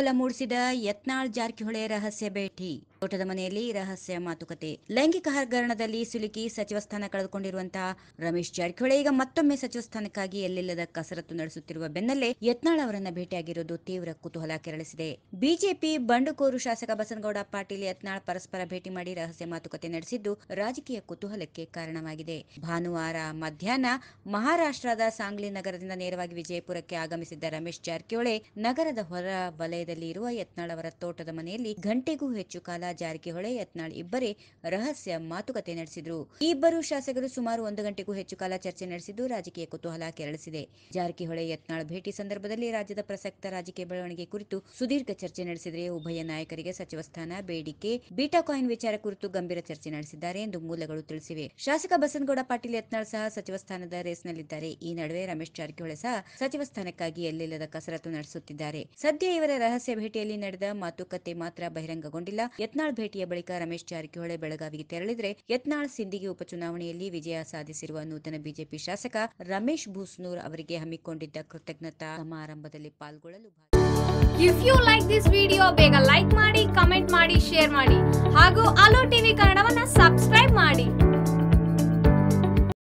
ಕುತೂಹಲ ಮೂಡಿಸಿದ ಯತ್ನಾಳ್ ಜಾರಕಿಹೊಳಿ ರಹಸ್ಯ ಭೇಟಿ ತೋಟದ ಮನೆಯಲ್ಲಿ ರಹಸ್ಯ ಮಾತುಕತೆ ಲೈಂಗಿಕ ಹಗರಣದಲ್ಲಿ ಸಿಲುಕಿ ಸಚಿವ ಸ್ಥಾನ ಕಳೆದುಕೊಂಡಿರುವಂತಹ ರಮೇಶ್ ಜಾರಕಿಹೊಳಿ ಈಗ ಮತ್ತೊಮ್ಮೆ ಸಚಿವ ಸ್ಥಾನಕ್ಕಾಗಿ ಎಲ್ಲಿಲ್ಲದ ಕಸರತ್ತು ನಡೆಸುತ್ತಿರುವ ಬೆನ್ನಲ್ಲೇ ಯತ್ನಾಳ್ ಅವರನ್ನ ಭೇಟಿಯಾಗಿರುವುದು ತೀವ್ರ ಕುತೂಹಲ ಕೆರಳಿಸಿದೆ ಬಿಜೆಪಿ ಬಂಡುಕೋರು ಶಾಸಕ ಬಸನಗೌಡ ಪಾಟೀಲ್ ಯತ್ನಾಳ್ ಪರಸ್ಪರ ಭೇಟಿ ಮಾಡಿ ರಹಸ್ಯ ಮಾತುಕತೆ ನಡೆಸಿದ್ದು ರಾಜಕೀಯ ಕುತೂಹಲಕ್ಕೆ ಕಾರಣವಾಗಿದೆ ಭಾನುವಾರ ಮಧ್ಯಾಹ್ನ ಮಹಾರಾಷ್ಟ್ರದ ಸಾಂಗ್ಲಿ ನಗರದಿಂದ ನೇರವಾಗಿ ವಿಜಯಪುರಕ್ಕೆ ಆಗಮಿಸಿದ್ದ ರಮೇಶ್ ಜಾರಕಿಹೊಳಿ ನಗರದ ಹೊರ ವಲಯದಲ್ಲಿ ಇರುವ ಯತ್ನಾಳ್ ಅವರ ತೋಟದ ಮನೆಯಲ್ಲಿ ಗಂಟೆಗೂ ಹೆಚ್ಚು ಕಾಲ ಜಾರಕಿಹೊಳಿ ಯತ್ನಾಳ್ ಇಬ್ಬರೇ ರಹಸ್ಯ ಮಾತುಕತೆ ನಡೆಸಿದ್ರು ಈ ಇಬ್ಬರು ಶಾಸಕರು ಸುಮಾರು ಒಂದು ಗಂಟೆಗೂ ಹೆಚ್ಚು ಕಾಲ ಚರ್ಚೆ ನಡೆಸಿದ್ದು ರಾಜಕೀಯ ಕುತೂಹಲ ಕೆರಳಿಸಿದೆ ಜಾರಕಿಹೊಳಿ ಯತ್ನಾಳ್ ಭೇಟಿ ಸಂದರ್ಭದಲ್ಲಿ ರಾಜ್ಯದ ಪ್ರಸಕ್ತ ರಾಜಕೀಯ ಬೆಳವಣಿಗೆ ಕುರಿತು ಸುದೀರ್ಘ ಚರ್ಚೆ ನಡೆಸಿದರೆ ಉಭಯ ನಾಯಕರಿಗೆ ಸಚಿವ ಸ್ಥಾನ ಬೇಡಿಕೆ ಬೀಟಾ ಕಾಯಿನ್ ವಿಚಾರ ಕುರಿತು ಗಂಭೀರ ಚರ್ಚೆ ನಡೆಸಿದ್ದಾರೆ ಎಂದು ಮೂಲಗಳು ತಿಳಿಸಿವೆ ಶಾಸಕ ಬಸನಗೌಡ ಪಾಟೀಲ್ ಯತ್ನಾಳ್ ಸಹ ಸಚಿವ ಸ್ಥಾನದ ರೇಸ್ನಲ್ಲಿದ್ದಾರೆ ಈ ನಡುವೆ ರಮೇಶ್ ಜಾರಕಿಹೊಳಿ ಸಹ ಸಚಿವ ಸ್ಥಾನಕ್ಕಾಗಿ ಎಲ್ಲಿಲ್ಲದ ಕಸರತ್ತು ನಡೆಸುತ್ತಿದ್ದಾರೆ ಸದ್ಯ ಇವರ ರಹಸ್ಯ ಭೇಟಿಯಲ್ಲಿ ನಡೆದ ಮಾತುಕತೆ ಮಾತ್ರ ಬಹಿರಂಗಗೊಂಡಿಲ್ಲ ಯತ್ನಾಳ್ ಭೇಟಿಯ ಬಳಿಕ ರಮೇಶ್ ಜಾರಕಿಹೊಳಿ ಬೆಳಗಾವಿಗೆ ತೆರಳಿದ್ರೆ ಯತ್ನಾಳ್ ಸಿಂದಿಗೆ ಉಪಚುನಾವಣೆಯಲ್ಲಿ ವಿಜಯ ಸಾಧಿಸಿರುವ ನೂತನ ಬಿಜೆಪಿ ಶಾಸಕ ರಮೇಶ್ ಭೂಸ್ನೂರ್ ಅವರಿಗೆ ಹಮ್ಮಿಕೊಂಡಿದ್ದ ಕೃತಜ್ಞತಾ ಸಮಾರಂಭದಲ್ಲಿ ಪಾಲ್ಗೊಳ್ಳಲು if you like this video ಬೇಗ ಲೈಕ್ ಮಾಡಿ ಕಮೆಂಟ್ ಮಾಡಿ ಶೇರ್ ಮಾಡಿ ಹಾಗೂ ಅಲೋ ಟಿವಿ ಕನ್ನಡವನ್ನ ಸಬ್ಸ್ಕ್ರೈಬ್ ಮಾಡಿ